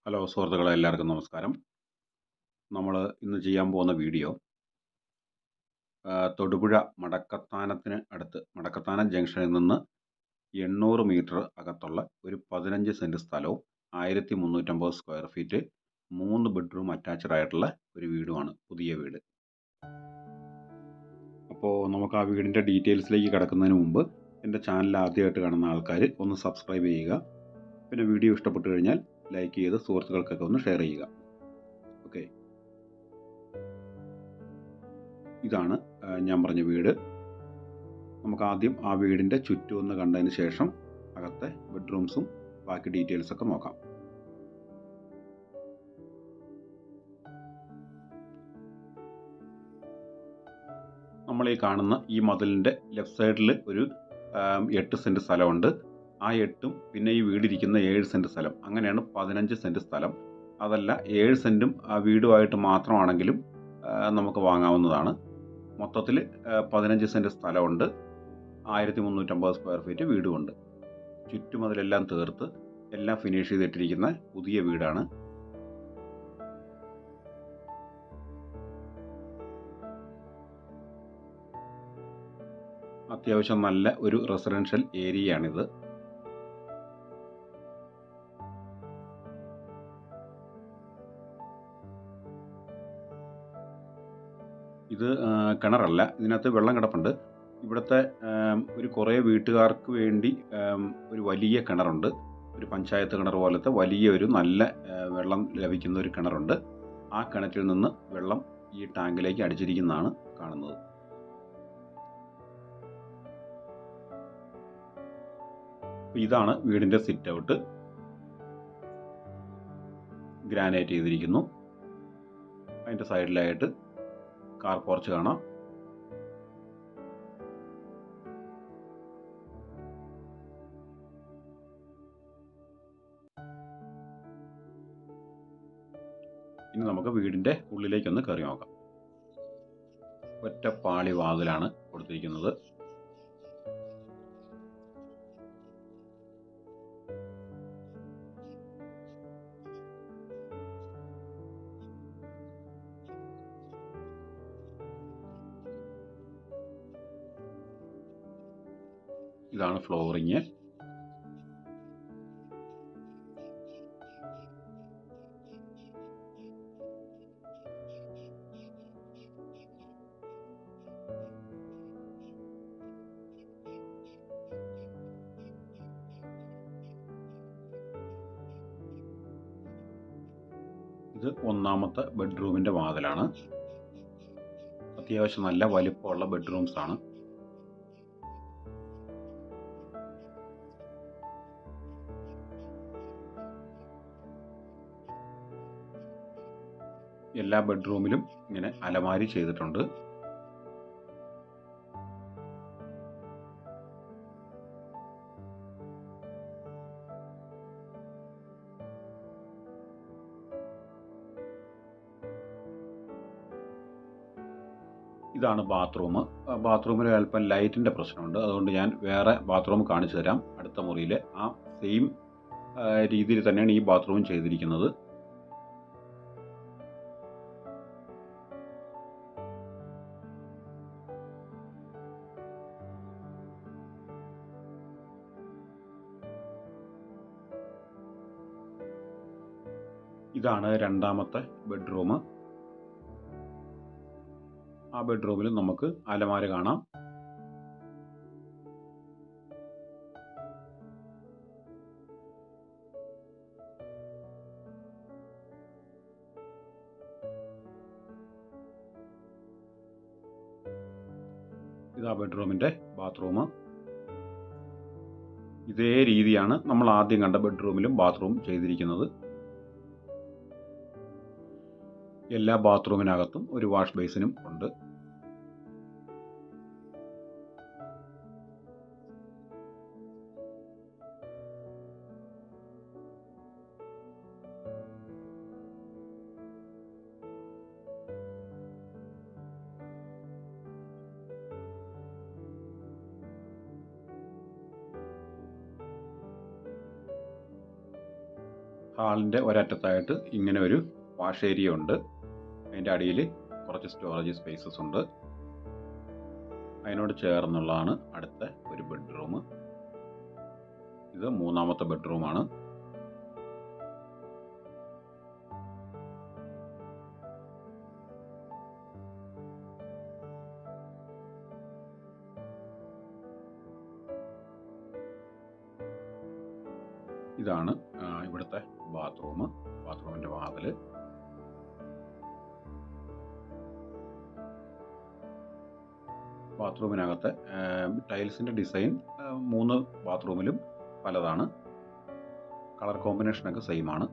hello സുഹൃത്തുക്കളെ എല്ലാവർക്കും നമസ്കാരം നമ്മൾ ഇന്ന് ചെയ്യാൻ പോകുന്ന വീഡിയോ ആ, തൊടുപുഴ മടക്കത്താനത്തിന് അടുത്ത് മടക്കത്താനം ജംഗ്ഷനിൽ നിന്ന് എണ്ണൂറ് മീറ്റർ അകത്തുള്ള ഒരു പതിനഞ്ച് സെൻറ്റ് സ്ഥലവും ആയിരത്തി മുന്നൂറ്റമ്പത് സ്ക്വയർ ഫീറ്റ് മൂന്ന് ബെഡ്റൂം അറ്റാച്ച്ഡ് ആയിട്ടുള്ള ഒരു വീടുമാണ് പുതിയ വീട് അപ്പോൾ നമുക്ക് ആ വീടിൻ്റെ ഡീറ്റെയിൽസിലേക്ക് കിടക്കുന്നതിന് മുമ്പ് എൻ്റെ ചാനൽ ആദ്യമായിട്ട് കാണുന്ന ആൾക്കാർ ഒന്ന് സബ്സ്ക്രൈബ് ചെയ്യുക പിന്നെ വീഡിയോ ഇഷ്ടപ്പെട്ടു കഴിഞ്ഞാൽ ലൈക്ക് ചെയ്ത് സുഹൃത്തുക്കൾക്കൊക്കെ ഒന്ന് ഷെയർ ചെയ്യുക ഓക്കെ ഇതാണ് ആ, ഞാൻ പറഞ്ഞ വീട് നമുക്ക് ആദ്യം ആ വീടിൻ്റെ ചുറ്റും ഒന്ന് കണ്ടതിന് ശേഷം അകത്തെ ബെഡ്റൂംസും ബാക്കി ഡീറ്റെയിൽസ് ഒക്കെ നോക്കാം നമ്മൾ ഈ കാണുന്ന ഈ മതിലിൻ്റെ ലെഫ്റ്റ് സൈഡിൽ ഒരു ആം, എട്ട് സെൻറ്റ് സ്ഥലമുണ്ട് ആ എട്ടും പിന്നെ ഈ വീടിരിക്കുന്ന ഏഴ് സെൻറ്റ് സ്ഥലം അങ്ങനെയാണ് പതിനഞ്ച് സെൻറ്റ് സ്ഥലം അതല്ല ഏഴ് സെൻറ്റും ആ വീടുമായിട്ട് മാത്രമാണെങ്കിലും ആ, നമുക്ക് വാങ്ങാവുന്നതാണ് മൊത്തത്തിൽ പതിനഞ്ച് സെൻറ്റ് സ്ഥലമുണ്ട് ആയിരത്തി മുന്നൂറ്റമ്പത് സ്ക്വയർ ഫീറ്റ് വീടുമുണ്ട് ചുറ്റും അതിലെല്ലാം തീർത്ത് എല്ലാം ഫിനിഷ് ചെയ്തിട്ടിരിക്കുന്ന പുതിയ വീടാണ് അത്യാവശ്യം നല്ല ഒരു റെസിഡൻഷ്യൽ ഏരിയയാണിത് ഇത് ആ, കിണറല്ല ഇതിനകത്ത് വെള്ളം കിടപ്പുണ്ട് ഇവിടുത്തെ ആം, ഒരു കുറേ വീട്ടുകാർക്ക് വേണ്ടി ആം, ഒരു വലിയ കിണറുണ്ട് ഒരു പഞ്ചായത്ത് കിണർ പോലത്തെ വലിയ ഒരു നല്ല ആ, വെള്ളം ലഭിക്കുന്ന ഒരു കിണറുണ്ട് ആ കിണറ്റിൽ നിന്ന് വെള്ളം ഈ ടാങ്കിലേക്ക് അടിച്ചിരിക്കുന്നതാണ് കാണുന്നത് അപ്പോൾ ഇതാണ് വീടിൻ്റെ സിറ്റ് ഔട്ട് ഗ്രാനൈറ്റ് ചെയ്തിരിക്കുന്നു അതിൻ്റെ സൈഡിലായിട്ട് കാർ പോർച്ച് കാണാം ഇനി നമുക്ക് വീടിൻ്റെ ഉള്ളിലേക്കൊന്ന് കയറി നോക്കാം ഒറ്റ പാളി വാതിലാണ് കൊടുത്തിരിക്കുന്നത് ഇതാണ് ഫ്ലോറിങ് ഇത് ഒന്നാമത്തെ ബെഡ്റൂമിൻ്റെ വാതിലാണ് അത്യാവശ്യം നല്ല വലിപ്പമുള്ള ബെഡ്റൂംസ് ആണ് എല്ലാ ബെഡ്റൂമിലും ഇങ്ങനെ അലമാരി ചെയ്തിട്ടുണ്ട് ഇതാണ് ബാത്റൂം ബാത്റൂമിൽ അല്പം ലൈറ്റിൻ്റെ പ്രശ്നമുണ്ട് അതുകൊണ്ട് ഞാൻ വേറെ ബാത്റൂം കാണിച്ചു തരാം അടുത്ത മുറിയിൽ ആ സെയിം രീതിയിൽ തന്നെയാണ് ഈ ബാത്റൂം ചെയ്തിരിക്കുന്നത് ഇതാണ് രണ്ടാമത്തെ ബെഡ്റൂം ആ ബെഡ്റൂമിൽ നമുക്ക് അലമാര കാണാം ഇതാ ബെഡ്റൂമിൻ്റെ ബാത്റൂം ഇതേ രീതിയാണ് നമ്മൾ ആദ്യം കണ്ട ബെഡ്റൂമിലും ബാത്റൂം ചെയ്തിരിക്കുന്നത് എല്ലാ ബാത്റൂമിനകത്തും ഒരു വാഷ് ബേസിനും ഉണ്ട് ഹാളിൻ്റെ ഒരറ്റത്തായിട്ട് ഇങ്ങനെ ഒരു വാഷ് ഏരിയ ഉണ്ട് അതിൻ്റെ അടിയിൽ കുറച്ച് സ്റ്റോറേജ് സ്പേസസ് ഉണ്ട് അതിനോട് ചേർന്നുള്ളതാണ് അടുത്ത ഒരു ബെഡ്റൂം ഇത് മൂന്നാമത്തെ ബെഡ്റൂമാണ് ഇതാണ് ആ, ഇവിടുത്തെ ബാത്റൂം ബാത്റൂമിൻ്റെ വാതിൽ ബാത്റൂമിനകത്തെ ടൈൽസിൻ്റെ ഡിസൈൻ മൂന്ന് ബാത്റൂമിലും പലതാണ് കളർ കോമ്പിനേഷനൊക്കെ സെയിം ആണ്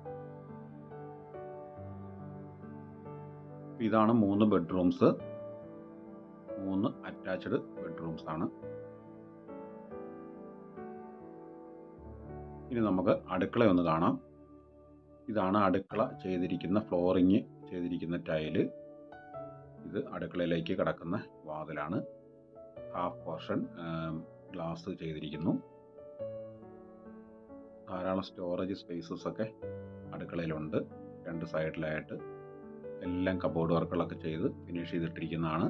ഇതാണ് മൂന്ന് ബെഡ്റൂംസ് മൂന്ന് അറ്റാച്ച്ഡ് ബെഡ്റൂംസ് ആണ് ഇനി നമുക്ക് അടുക്കള ഒന്ന് കാണാം ഇതാണ് അടുക്കള ചെയ്തിരിക്കുന്ന ഫ്ലോറിങ് ചെയ്തിരിക്കുന്ന ടൈല് ഇത് അടുക്കളയിലേക്ക് കിടക്കുന്ന വാതിലാണ് ഹാഫ് പോർഷൻ ഗ്ലാസ് ചെയ്തിരിക്കുന്നു ധാരാളം സ്റ്റോറേജ് സ്പേസസ് ഒക്കെ അടുക്കളയിലുണ്ട് രണ്ട് സൈഡിലായിട്ട് എല്ലാം കബോർഡ് വർക്കുകളൊക്കെ ചെയ്ത് ഫിനിഷ് ചെയ്തിട്ടിരിക്കുന്നതാണ്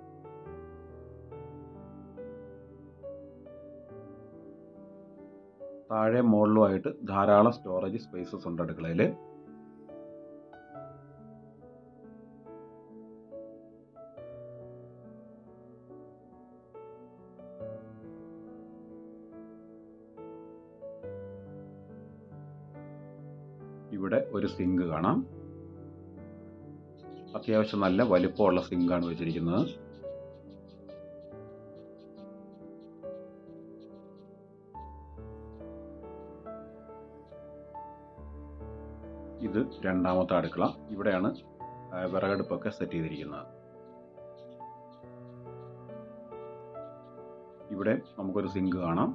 താഴെ മുകളിലുമായിട്ട് ധാരാളം സ്റ്റോറേജ് സ്പേസസ് ഉണ്ട് അടുക്കളയിൽ ഇവിടെ ഒരു സിങ്ക് കാണാം അത്യാവശ്യം നല്ല വലിപ്പമുള്ള സിങ്കാണ് വെച്ചിരിക്കുന്നത് ഇത് രണ്ടാമത്തെ അടുക്കള ഇവിടെയാണ് ആ, വിറകടുപ്പൊക്കെ സെറ്റ് ചെയ്തിരിക്കുന്നത് ഇവിടെ നമുക്കൊരു സിങ്ക് കാണാം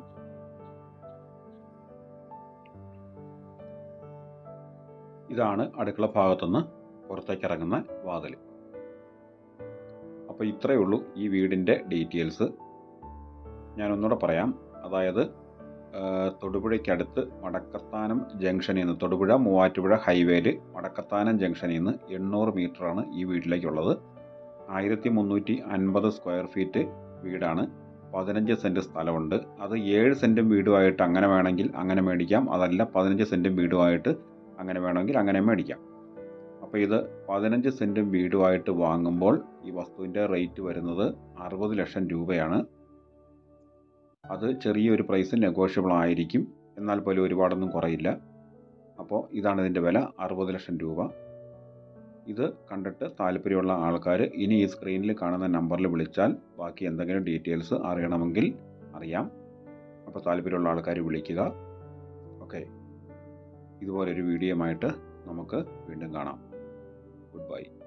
ഇതാണ് അടുക്കള ഭാഗത്തുനിന്ന് പുറത്തേക്ക് ഇറങ്ങുന്ന വാതിൽ അപ്പോൾ ഇത്രയേ ഉള്ളൂ ഈ വീടിൻ്റെ ഡീറ്റെയിൽസ് ഞാൻ ഒന്നുകൂടെ പറയാം അതായത് ആ, തൊടുപുഴയ്ക്കടുത്ത് വടക്കത്താനം ജംഗ്ഷനിൽ നിന്ന് തൊടുപുഴ മൂവാറ്റുപുഴ ഹൈവേയിൽ വടക്കത്താനം ജംഗ്ഷനിൽ നിന്ന് എണ്ണൂറ് മീറ്ററാണ് ഈ വീട്ടിലേക്കുള്ളത് ആയിരത്തി മുന്നൂറ്റി അൻപത് സ്ക്വയർ ഫീറ്റ് വീടാണ് പതിനഞ്ച് സെൻറ്റ് സ്ഥലമുണ്ട് അത് ഏഴ് സെൻറ്റും വീടുമായിട്ട് അങ്ങനെ വേണമെങ്കിൽ അങ്ങനെ മേടിക്കാം അതല്ല പതിനഞ്ച് സെൻറ്റും വീടുമായിട്ട് അങ്ങനെ വേണമെങ്കിൽ അങ്ങനെ മേടിക്കാം അപ്പോൾ ഇത് പതിനഞ്ച് സെൻറ്റും വീടുമായിട്ട് വാങ്ങുമ്പോൾ ഈ വസ്തുവിൻ്റെ റേറ്റ് വരുന്നത് അറുപത് ലക്ഷം രൂപയാണ് അത് ചെറിയൊരു പ്രൈസ് നെഗോഷ്യബിൾ ആയിരിക്കും എന്നാൽ പോലും ഒരുപാടൊന്നും കുറയില്ല അപ്പോൾ ഇതാണ് ഇതിൻ്റെ വില അറുപത് ലക്ഷം രൂപ ഇത് കണ്ടിട്ട് താല്പര്യമുള്ള ആൾക്കാർ ഇനി ഈ സ്ക്രീനിൽ കാണുന്ന നമ്പറിൽ വിളിച്ചാൽ ബാക്കി എന്തെങ്കിലും ഡീറ്റെയിൽസ് അറിയണമെങ്കിൽ അറിയാം അപ്പോൾ താല്പര്യമുള്ള ആൾക്കാർ വിളിക്കുക ഓക്കെ ഇതുപോലൊരു വീഡിയോ ആയിട്ട് നമുക്ക് വീണ്ടും കാണാം ഗുഡ് ബൈ